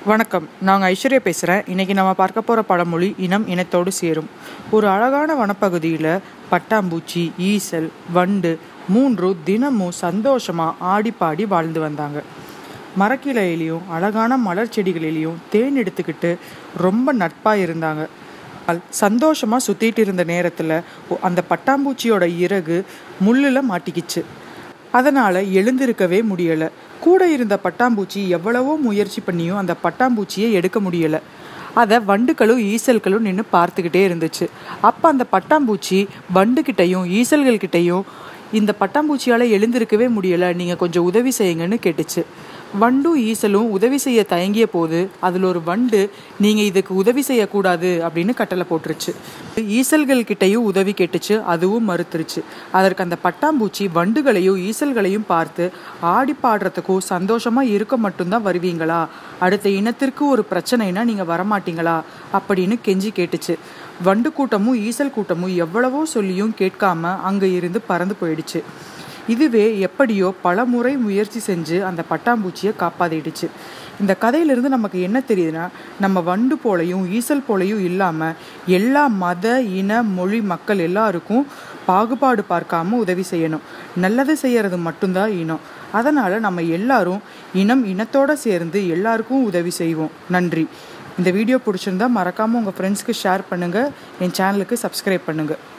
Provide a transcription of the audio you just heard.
வணக்கம் நாங்கள் ஐஸ்வர்யா பேசுகிறேன் இன்றைக்கி நம்ம பார்க்க போகிற பழமொழி இனம் இனத்தோடு சேரும் ஒரு அழகான வனப்பகுதியில் பட்டாம்பூச்சி ஈசல் வண்டு மூன்றும் தினமும் சந்தோஷமாக ஆடி பாடி வாழ்ந்து வந்தாங்க மரக்கிளையிலையும் அழகான மலர் செடிகளிலையும் தேன் எடுத்துக்கிட்டு ரொம்ப நட்பாக இருந்தாங்க சந்தோஷமாக சுற்றிட்டு இருந்த நேரத்தில் அந்த பட்டாம்பூச்சியோட இறகு முள்ளில் மாட்டிக்கிச்சு அதனால் எழுந்திருக்கவே முடியலை கூட இருந்த பட்டாம்பூச்சி எவ்வளவோ முயற்சி பண்ணியும் அந்த பட்டாம்பூச்சியை எடுக்க முடியலை அதை வண்டுகளும் ஈசல்களும் நின்று பார்த்துக்கிட்டே இருந்துச்சு அப்போ அந்த பட்டாம்பூச்சி வண்டுக்கிட்டையும் ஈசல்கள்கிட்டையும் இந்த பட்டாம்பூச்சியால் எழுந்திருக்கவே முடியலை நீங்கள் கொஞ்சம் உதவி செய்யுங்கன்னு கேட்டுச்சு வண்டும் ஈசலும் உதவி செய்ய தயங்கிய போது அதில் ஒரு வண்டு நீங்கள் இதுக்கு உதவி செய்யக்கூடாது அப்படின்னு கட்டளை போட்டுருச்சு ஈசல்கள் கிட்டையும் உதவி கேட்டுச்சு அதுவும் மறுத்துருச்சு அதற்கு அந்த பட்டாம்பூச்சி வண்டுகளையும் ஈசல்களையும் பார்த்து ஆடி பாடுறதுக்கும் சந்தோஷமாக இருக்க மட்டும்தான் வருவீங்களா அடுத்த இனத்திற்கு ஒரு பிரச்சனைனா நீங்கள் வரமாட்டீங்களா அப்படின்னு கெஞ்சி கேட்டுச்சு வண்டு கூட்டமும் ஈசல் கூட்டமும் எவ்வளவோ சொல்லியும் கேட்காம அங்கே இருந்து பறந்து போயிடுச்சு இதுவே எப்படியோ பல முறை முயற்சி செஞ்சு அந்த பட்டாம்பூச்சியை காப்பாற்றிடுச்சு இந்த கதையிலிருந்து நமக்கு என்ன தெரியுதுன்னா நம்ம வண்டு போலையும் ஈசல் போலையும் இல்லாமல் எல்லா மத இன மொழி மக்கள் எல்லாருக்கும் பாகுபாடு பார்க்காம உதவி செய்யணும் நல்லது செய்யறது மட்டும்தான் இனம் அதனால் நம்ம எல்லாரும் இனம் இனத்தோடு சேர்ந்து எல்லாருக்கும் உதவி செய்வோம் நன்றி இந்த வீடியோ பிடிச்சிருந்தா மறக்காமல் உங்கள் ஃப்ரெண்ட்ஸ்க்கு ஷேர் பண்ணுங்கள் என் சேனலுக்கு சப்ஸ்கிரைப் பண்ணுங்கள்